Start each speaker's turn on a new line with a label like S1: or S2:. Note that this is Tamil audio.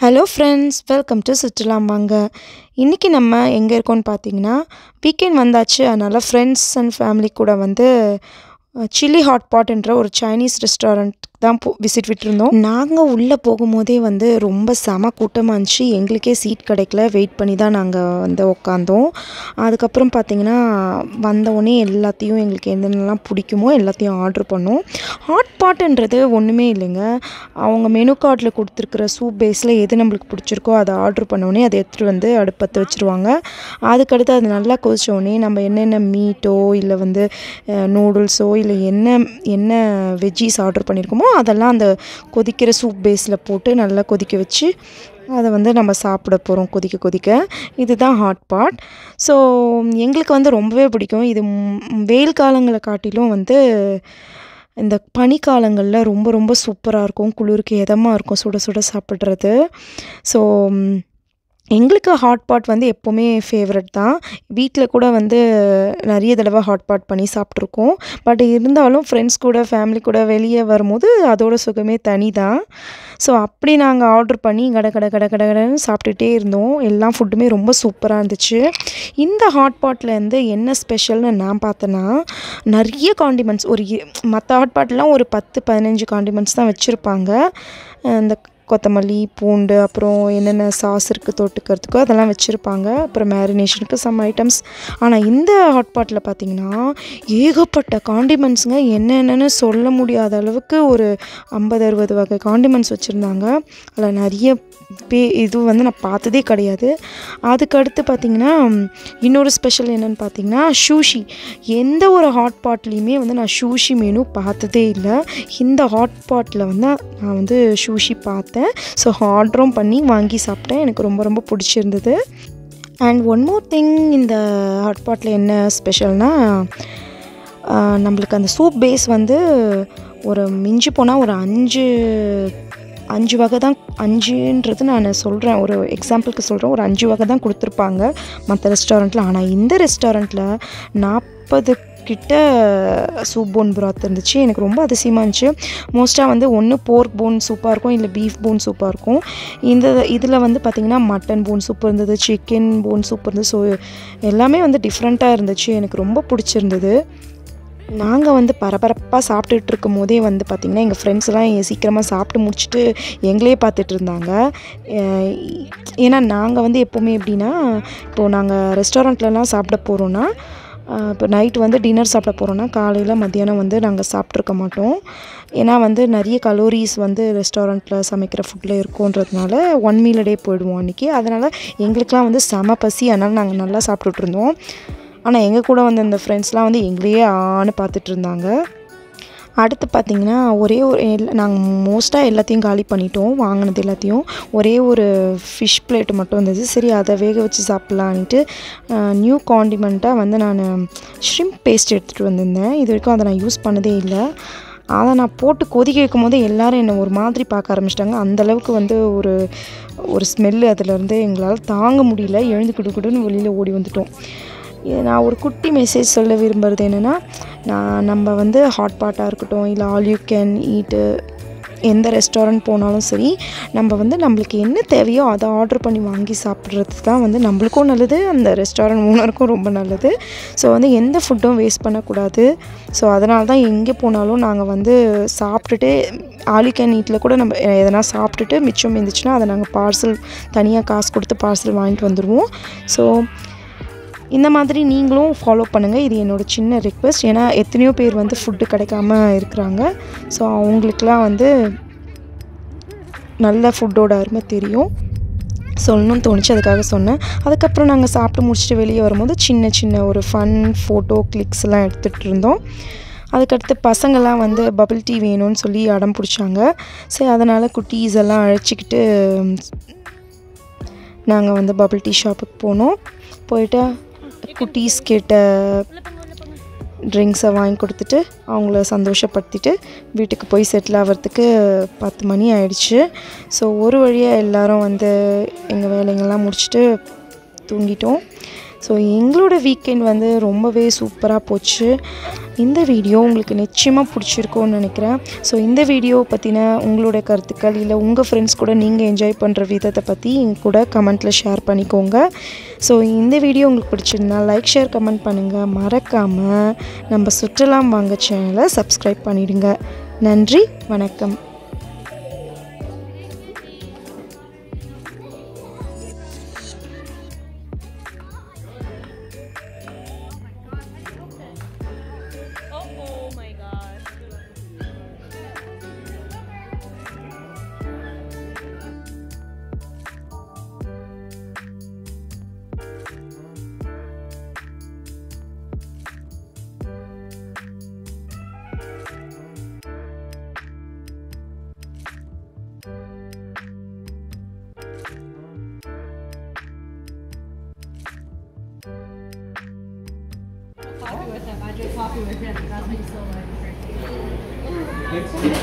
S1: ஹலோ ஃப்ரெண்ட்ஸ் வெல்கம் டு சுற்றுலாம் வாங்க இன்றைக்கி நம்ம எங்கே இருக்கோம்னு பார்த்தீங்கன்னா வீக்கெண்ட் வந்தாச்சு அதனால் ஃப்ரெண்ட்ஸ் அண்ட் ஃபேமிலி கூட வந்து சில்லி ஹாட் பாட்ன்ற ஒரு சைனீஸ் ரெஸ்டாரண்ட் தான் போ விசிட் விட்டுருந்தோம் நாங்கள் உள்ளே போகும்போதே வந்து ரொம்ப செம கூட்டமாக இருந்துச்சு எங்களுக்கே சீட் கிடைக்கல வெயிட் பண்ணி தான் நாங்கள் வந்து உக்காந்தோம் அதுக்கப்புறம் பார்த்தீங்கன்னா வந்தோடனே எல்லாத்தையும் எங்களுக்கு என்னென்னலாம் பிடிக்குமோ எல்லாத்தையும் ஆர்டர் பண்ணோம் ஹாட் பாட்டுன்றது ஒன்றுமே இல்லைங்க அவங்க மெனு கார்டில் கொடுத்துருக்குற சூப் பேஸில் எது நம்மளுக்கு பிடிச்சிருக்கோ அதை ஆர்டர் பண்ணோடனே அதை எடுத்துகிட்டு வந்து அடுப்பத்து வச்சுருவாங்க அதுக்கடுத்து அது நல்லா கொதிச்சோடனே நம்ம என்னென்ன மீட்டோ இல்லை வந்து நூடுல்ஸோ இல்லை என்ன என்ன வெஜ்ஜீஸ் ஆர்டர் பண்ணியிருக்கோமோ அதெல்லாம் அந்த கொதிக்கிற சூப் பேஸில் போட்டு நல்லா கொதிக்க வச்சு அதை வந்து நம்ம சாப்பிட போகிறோம் கொதிக்க கொதிக்க இதுதான் ஹாட் பாட் ஸோ எங்களுக்கு வந்து ரொம்பவே பிடிக்கும் இது ம், வெயில் காலங்களை காட்டிலும் வந்து இந்த பனிக்காலங்களில் ரொம்ப ரொம்ப சூப்பராக இருக்கும் குளிருக்கு இதமாக இருக்கும் சுட சுட சாப்பிட்றது ஸோ ம், எங்களுக்கு ஹாட் பாட் வந்து எப்போவுமே ஃபேவரட் தான் வீட்டில் கூட வந்து நிறைய தடவை ஹாட் பாட் பண்ணி சாப்பிட்ருக்கோம் பட் இருந்தாலும் ஃப்ரெண்ட்ஸ் கூட ஃபேமிலி கூட வெளியே வரும்போது அதோட சுகமே தனி தான் ஸோ அப்படி நாங்கள் ஆர்டர் பண்ணி கட கட கட கட கடன்னு சாப்பிட்டுட்டே இருந்தோம் எல்லா ஃபுட்டுமே ரொம்ப சூப்பராக இருந்துச்சு இந்த ஹாட் பாட்லேருந்து என்ன ஸ்பெஷல்னு நான் பார்த்தேன்னா நிறைய காண்டிமெண்ட்ஸ் ஒரு மற்ற ஹாட் பாட்லாம் ஒரு பத்து பதினஞ்சு காண்டிமெண்ட்ஸ் தான் வச்சுருப்பாங்க இந்த கொத்தமல்லி பூண்டு அப்புறம் என்னென்ன சாஸ் இருக்குது தொட்டுக்கிறதுக்கோ அதெல்லாம் வச்சுருப்பாங்க அப்புறம் மேரினேஷனுக்கு சம் ஐட்டம்ஸ் ஆனால் இந்த ஹாட் பாட்டில் பார்த்தீங்கன்னா ஏகப்பட்ட காண்டிமெண்ட்ஸுங்க என்னென்னு சொல்ல முடியாத அளவுக்கு ஒரு ஐம்பது அறுபது வகை காண்டிமெண்ட்ஸ் வச்சுருந்தாங்க அதில் நிறைய பே இது வந்து நான் பார்த்ததே கிடையாது அதுக்கடுத்து பார்த்தீங்கன்னா இன்னொரு ஸ்பெஷல் என்னென்னு பார்த்தீங்கன்னா ஷூஷி எந்த ஒரு ஹாட் பாட்லேயுமே வந்து நான் ஷூஷி மெனு பார்த்ததே இல்லை இந்த ஹாட் பாட்டில் வந்து நான் வந்து ஷூஷி பார்த்தேன் ஸோ ஆர்டரும் பண்ணி வாங்கி சாப்பிட்டேன் எனக்கு ரொம்ப ரொம்ப பிடிச்சிருந்தது அண்ட் ஒன் மோர் திங் இந்த ஹாட் பாட்டில் என்ன ஸ்பெஷல்னால் நம்மளுக்கு அந்த சூப் பேஸ் வந்து ஒரு மிஞ்சி போனால் ஒரு அஞ்சு அஞ்சு வகை தான் அஞ்சுன்றது நான் சொல்கிறேன் ஒரு எக்ஸாம்பிளுக்கு சொல்கிறேன் ஒரு அஞ்சு வகை தான் கொடுத்துருப்பாங்க மற்ற ரெஸ்டாரண்ட்டில் ஆனால் இந்த ரெஸ்டாரண்ட்டில் நாற்பது கிட்ட சூப் போன் ப்ராத் இருந்துச்சு எனக்கு ரொம்ப அதிசயமாக இருந்துச்சு மோஸ்ட்டாக வந்து ஒன்று போர்க் போன் சூப்பாக இருக்கும் இல்லை பீஃப் போன் சூப்பாக இருக்கும் இந்த இதில் வந்து பார்த்திங்கன்னா மட்டன் போன் சூப் இருந்தது சிக்கன் போன் சூப் இருந்தது ஸோ எல்லாமே வந்து டிஃப்ரெண்ட்டாக இருந்துச்சு எனக்கு ரொம்ப பிடிச்சிருந்தது நாங்கள் வந்து பரபரப்பாக சாப்பிட்டுட்டு இருக்கும் போதே வந்து பார்த்திங்கன்னா எங்கள் ஃப்ரெண்ட்ஸ் எல்லாம் எ- சீக்கிரமாக சாப்பிட்டு முடிச்சுட்டு எங்களே பார்த்துட்டு இருந்தாங்க அஹ் ஏன்னா நாங்கள் வந்து எப்போவுமே எப்படின்னா இப்போது நாங்கள் ரெஸ்டாரண்ட்லலாம் சாப்பிட போகிறோன்னா இப்போ நைட் வந்து டின்னர் சாப்பிட போகிறோன்னா காலையில் மத்தியானம் வந்து நாங்கள் சாப்பிட்ருக்க மாட்டோம் ஏன்னா வந்து நிறைய கலோரிஸ் வந்து ரெஸ்டாரண்ட்டில் சமைக்கிற ஃபுட்டில் இருக்குன்றதுனால ஒன் மீல் டே போயிடுவோம் அன்றைக்கி அதனால் எங்களுக்கெலாம் வந்து செம பசி அதனால் நாங்கள் நல்லா சாப்பிட்டுட்டு இருந்தோம் ஆனால் எங்கள் கூட வந்த இந்த ஃப்ரெண்ட்ஸ்லாம் வந்து எங்களையே ஆன்னு பார்த்துட்டு இருந்தாங்க அடுத்து பார்த்திங்கன்னா ஒரே ஒரு நாங்கள் மோஸ்ட்டாக எல்லாத்தையும் காலி பண்ணிட்டோம் வாங்கினது எல்லாத்தையும் ஒரே ஒரு ஃபிஷ் பிளேட் மட்டும் இருந்தது சரி அதை வேக வச்சு சாப்பிட்லான்ட்டு நியூ காண்டிமெண்ட்டாக வந்து நான் ஷ்ரிம்ப் பேஸ்ட் எடுத்துகிட்டு வந்திருந்தேன் இது வரைக்கும் அதை நான் யூஸ் பண்ணதே இல்லை அதை நான் போட்டு கொதிக்க வைக்கும் போது எல்லாரும் என்னை ஒரு மாதிரி பார்க்க ஆரம்பிச்சிட்டாங்க அந்தளவுக்கு வந்து ஒரு ஒரு ஸ்மெல்லு அதுலேருந்து எங்களால் தாங்க முடியல எழுந்து குடு குடுன்னு வெளியில் ஓடி வந்துட்டோம் இது நான் ஒரு குட்டி மெசேஜ் சொல்ல விரும்புகிறது என்னென்னா நான் நம்ம வந்து ஹாட் பாட்டாக இருக்கட்டும் இல்லை ஆல் யூ கேன் ஈட்டு எந்த ரெஸ்டாரண்ட் போனாலும் சரி நம்ம வந்து நம்மளுக்கு என்ன தேவையோ அதை ஆர்டர் பண்ணி வாங்கி சாப்பிட்றது தான் வந்து நம்மளுக்கும் நல்லது அந்த ரெஸ்டாரண்ட் ஓனருக்கும் ரொம்ப நல்லது ஸோ வந்து எந்த ஃபுட்டும் வேஸ்ட் பண்ணக்கூடாது ஸோ அதனால தான் எங்கே போனாலும் நாங்கள் வந்து சாப்பிட்டுட்டு ஆலி கேன் ஈட்டில் கூட நம்ம எதனா சாப்பிட்டுட்டு மிச்சம் இருந்துச்சுன்னா அதை நாங்கள் பார்சல் தனியாக காசு கொடுத்து பார்சல் வாங்கிட்டு வந்துடுவோம் ஸோ இந்த மாதிரி நீங்களும் ஃபாலோ பண்ணுங்கள் இது என்னோட சின்ன ரிக்வெஸ்ட் ஏன்னா எத்தனையோ பேர் வந்து ஃபுட்டு கிடைக்காம இருக்கிறாங்க ஸோ அவங்களுக்குலாம் வந்து நல்ல ஃபுட்டோட அருமை தெரியும் சொல்லணும்னு தோணுச்சு அதுக்காக சொன்னேன் அதுக்கப்புறம் நாங்கள் சாப்பிட்டு முடிச்சுட்டு வெளியே வரும்போது சின்ன சின்ன ஒரு ஃபன் ஃபோட்டோ கிளிக்ஸ் எல்லாம் எடுத்துகிட்டு இருந்தோம் அதுக்கடுத்து பசங்கள்லாம் வந்து பபிள் டீ வேணும்னு சொல்லி அடம் பிடிச்சாங்க சரி அதனால் குட்டீஸ் எல்லாம் அழைச்சிக்கிட்டு நாங்கள் வந்து பபிள் டீ ஷாப்புக்கு போனோம் போயிட்டு குட்டீஸ் கேட்ட ட்ரிங்க்ஸை வாங்கி கொடுத்துட்டு அவங்கள சந்தோஷப்படுத்திட்டு வீட்டுக்கு போய் செட்டில் ஆகிறதுக்கு பத்து மணி ஆயிடுச்சு ஸோ ஒரு வழியாக எல்லாரும் வந்து எங்கள் வேலைங்கள்லாம் முடிச்சுட்டு தூங்கிட்டோம் ஸோ எங்களோட வீக்கெண்ட் வந்து ரொம்பவே சூப்பராக போச்சு இந்த வீடியோ உங்களுக்கு நிச்சயமாக பிடிச்சிருக்கும்னு நினைக்கிறேன் ஸோ இந்த வீடியோ பற்றின உங்களுடைய கருத்துக்கள் இல்லை உங்கள் ஃப்ரெண்ட்ஸ் கூட நீங்கள் என்ஜாய் பண்ணுற விதத்தை பற்றி எங்க கூட கமெண்ட்டில் ஷேர் பண்ணிக்கோங்க ஸோ இந்த வீடியோ உங்களுக்கு பிடிச்சிருந்தா லைக் ஷேர் கமெண்ட் பண்ணுங்கள் மறக்காமல் நம்ம சுற்றலாம் வாங்க சேனலை சப்ஸ்கிரைப் பண்ணிடுங்க நன்றி வணக்கம்
S2: Oh my gosh.
S3: coffee with him. I drink coffee with him. That's how you still like.